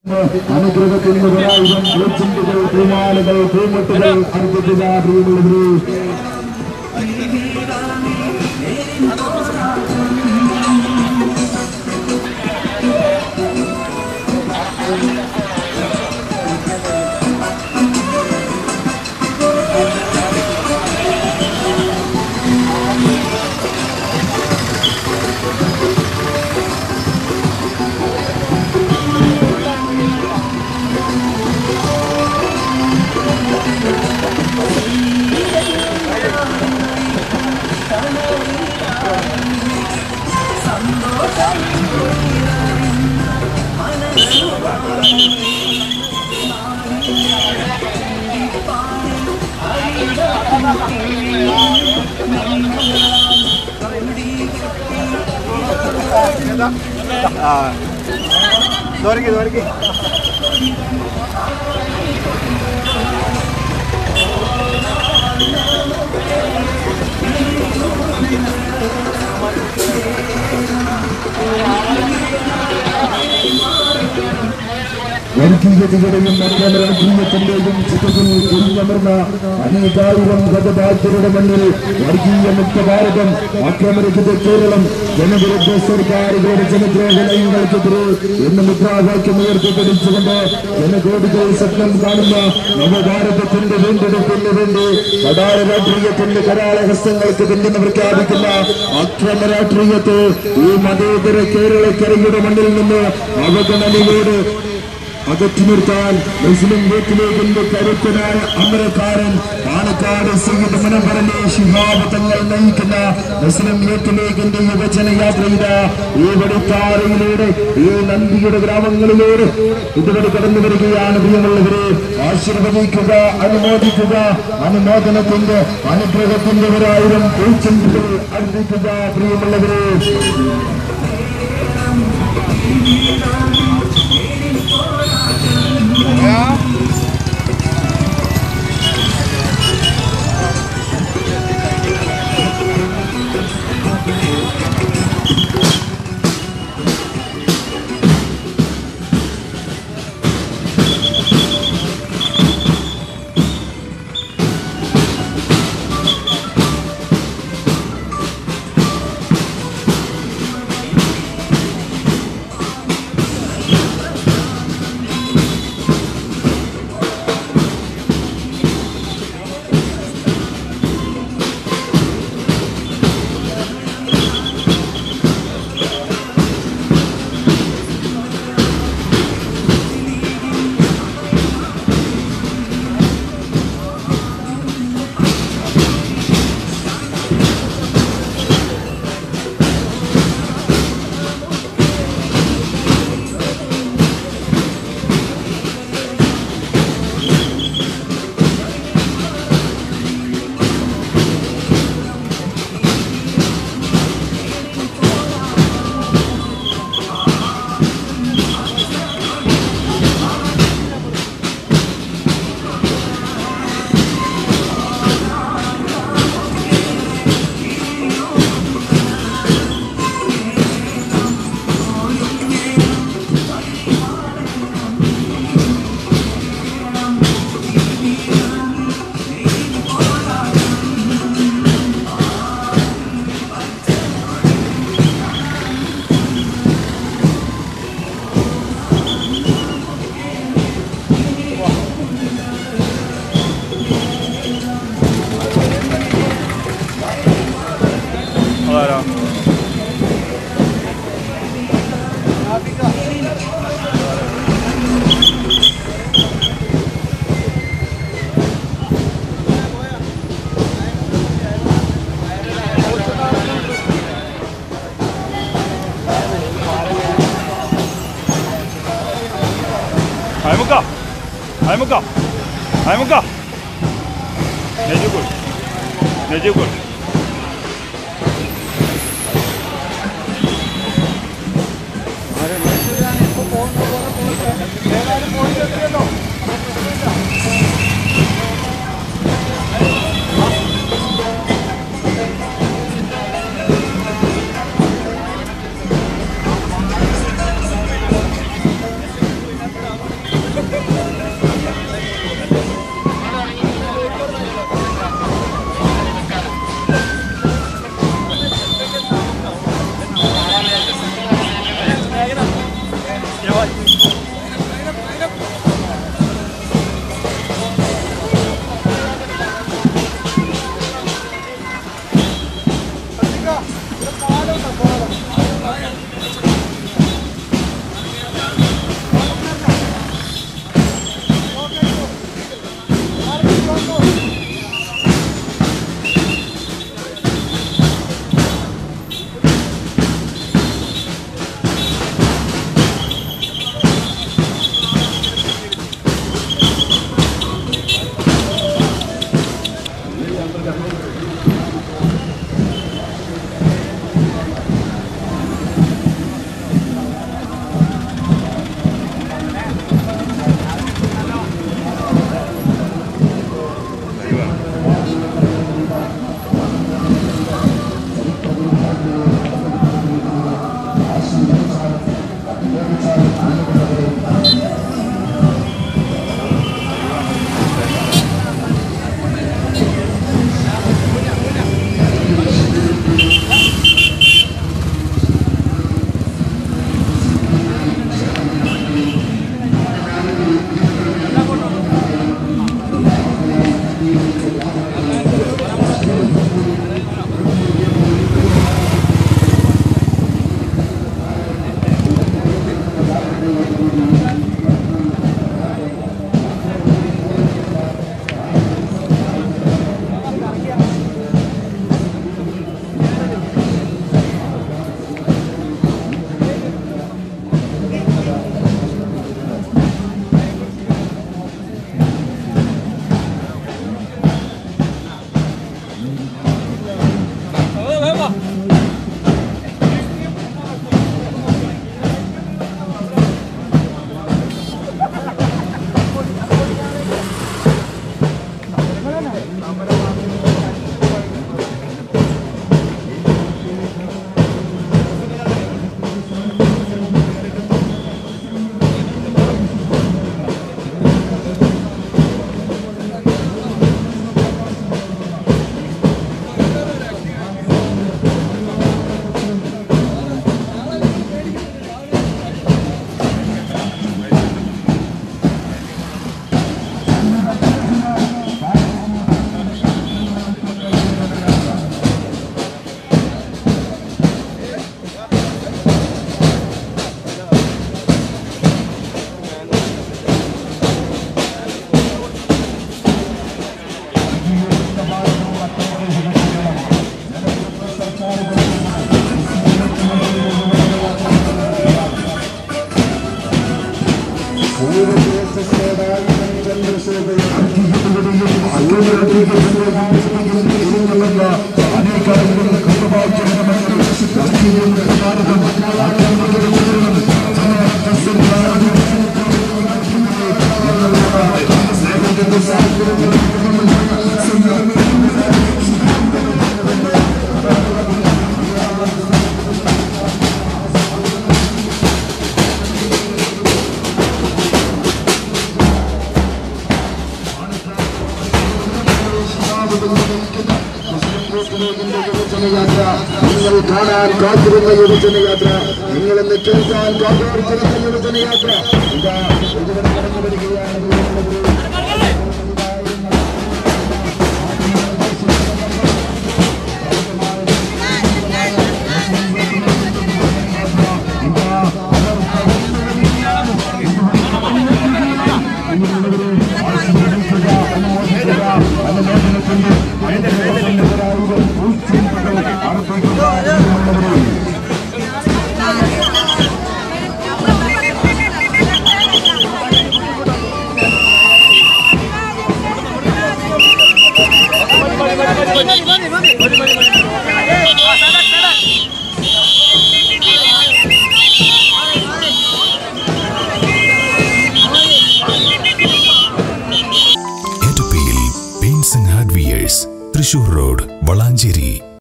അനുഗ്രഹത്തിന് ഒരായിരം പൂച്ചെണ്ടുകൾ പൂമാലകൾ പൂമുട്ടുകൾ അർപ്പിക്കുക പ്രിയമുള്ളവരെ ദോരക്ക് ദോരക്ക് വർഗീയതയുടെയും മനുഷ്യരാജീയത്തിന്റെയും ചിത്രത്തിൽ കുറിഞ്ഞമർന്ന അനേകായിരം ഗതബാധ്യരുടെ മണ്ണിൽ വർഗീയ മുക്ത ഭാരതം ആക്രമരഹിത കേരളം ജനവിരുദ്ധ സർക്കാരുകളുടെ ജനദ്രോഹ നയങ്ങൾക്കെതിരെ എന്ന മുദ്രാവാക്യം ഉയർത്തിപ്പിടിച്ചുകൊണ്ട് ജനകോടികൾ സ്വപ്നം കാണുന്ന നവഭാരതത്തിന്റെ വീണ്ടെടുപ്പിന് വേണ്ടി കടാര രാഷ്ട്രീയത്തിന്റെ കരാള ഹസ്തങ്ങൾക്ക് പിന്തുണ പ്രഖ്യാപിക്കുന്ന അക്രമ രാഷ്ട്രീയത്തെ ഈ മതേതര കേരളക്കരയുടെ മണ്ണിൽ നിന്ന് അവഗണനയോട് അകറ്റി നിർത്താൻ മുസ്ലിം ലീഗിന്റെ കരുത്തനായ അമരക്കാരൻ പാലക്കാട് സയ്യിദ് മനോഹരനെ ശിഹാബ് തങ്ങൾ നയിക്കുന്ന മുസ്ലിം യൂത്ത് ലീഗിന്റെ യുവജന യാത്രയിത ഈ വടിത്താരയിലൂടെ ഈ നന്ദിയുടെ ഗ്രാമങ്ങളിലൂടെ ഇതുവരെ കടന്നു വരികയാണ് പ്രിയമുള്ളവരെ ആശീർവദിക്കുക അനുമോദിക്കുക അനുമോദനത്തിന്റെ അനുഗ്രഹത്തിന്റെ ഒരായിരം പൂച്ചെണ്ടുകൾ അർപ്പിക്കുക പ്രിയമുള്ളവരെ അതാരാ അയമുക്ക അയമുക്ക അയമുക്ക നെജുക്കുൾ നെജുക്കുൾ നിങ്ങൾ കാണാൻ കാത്തിരുന്ന യുവജന യാത്ര നിങ്ങൾ ഇന്ന് കേൾക്കാൻ കാത്തോടിച്ചിരുന്ന യുവജന യാത്ര ഇതാ ഇതുവരെ